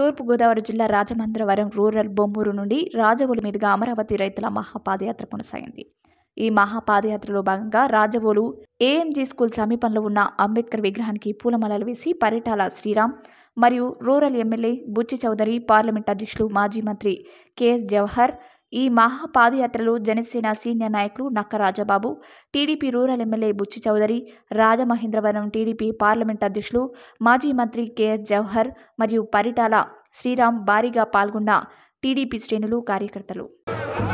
తూర్పుగోదావరి జిల్లా రాజమహేంద్రవరం రూరల్ బొమ్మూరు నుండి రాజవోలు మీదుగా అమరావతి రైతుల మహాపాదయాత్ర కొనసాగింది ఈ మహాపాదయాత్రలో భాగంగా రాజవోలు ఏఎంజీ స్కూల్ సమీపంలో ఉన్న అంబేద్కర్ విగ్రహానికి పూలమాలలు వేసి పరిటాల శ్రీరామ్ మరియు rural MLA Buchi Chowdary parliament అధ్యక్షులు మాజీ మంత్రి కెఎస్ జవహర్ ఈ మహా పాదయాత్రలో జనసేన సీనియర్ నాయకులు Nakka Rajababu TDP rural MLA Buchi Chowdary Rajamahendravaram TDP parliament అధ్యక్షులు మాజీ మంత్రి కెఎస్ జవహర్ మరియు పరిటాల శ్రీరామ్ భారీగా పాల్గొన్న టీడీపీ శ్రేణులు కార్యకర్తలు